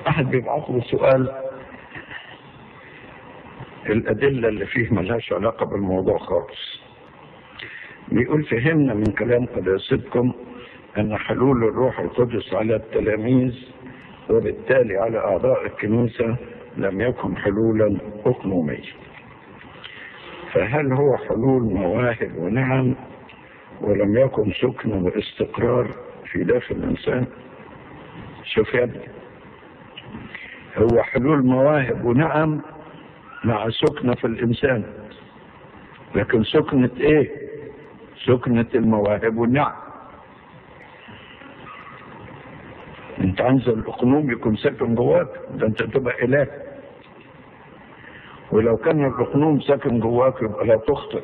أحد بيبعث له سؤال الأدلة اللي فيه ملهاش علاقة بالموضوع خالص بيقول فهمنا من كلام قداستكم أن حلول الروح القدس على التلاميذ وبالتالي على أعضاء الكنيسة لم يكن حلولا أقنوميا فهل هو حلول مواهب ونعم ولم يكن سكن واستقرار في داخل الإنسان شوف يا ابني هو حلول مواهب ونعم مع سكنة في الإنسان لكن سكنة إيه سكنة المواهب والنعم انت عايز الاقنوم يكون ساكن جواك ده انت تبقى اله ولو كان الاقنوم ساكن جواك يبقى لا تخطئ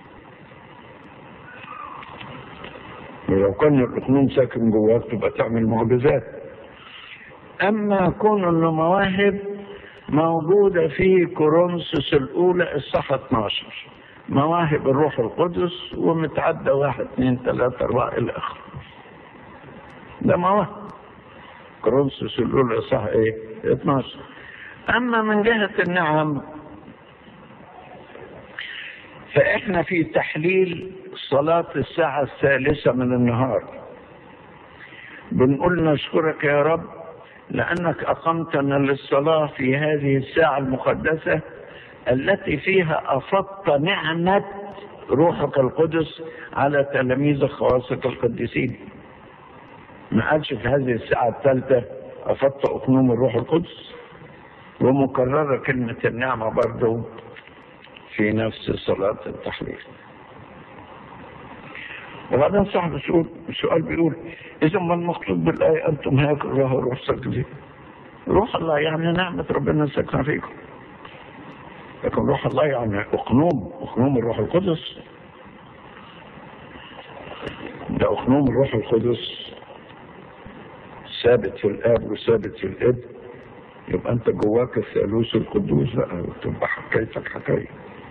ولو كان الاقنوم ساكن جواك تبقى تعمل معجزات اما كون انه مواهب موجودة في كورنثوس الأولى الصحة 12 مواهب الروح القدس ومتعدى واحد اثنين ثلاثة أربعة إلى آخره ده مواهب كورنثوس الأولى صح إيه 12 أما من جهة النعم فإحنا في تحليل صلاة الساعة الثالثة من النهار بنقول نشكرك يا رب لأنك أقمتنا للصلاة في هذه الساعة المقدسة التي فيها أفضت نعمة روحك القدس على تلاميذ خواصك القديسين ما قالش في هذه الساعة الثالثة أفضت أقنوم الروح القدس ومكررة كلمة النعمة برضو في نفس صلاة التحليل وبعدين صاحب السؤال السؤال بيقول إذا ما المقصود بالآية أنتم هيكل الله روح ساكنين روح الله يعني نعمة ربنا ساكنة فيكم لكن روح الله يعني أقنوم أقنوم الروح القدس ده أقنوم الروح القدس ثابت في الآب وثابت في الابن يبقى أنت جواك الثالوث القدوس بقى وتبقى حكايتك حكاية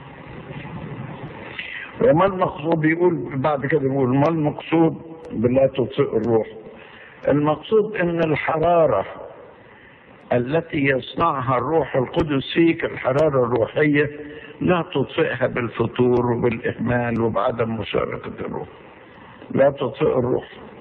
وما المقصود بيقول بعد كده بيقول ما المقصود بلا تطفئ الروح المقصود ان الحرارة التي يصنعها الروح القدس فيك الحرارة الروحية لا تطفئها بالفتور وبالإهمال وبعدم مشاركة الروح لا تطفئ الروح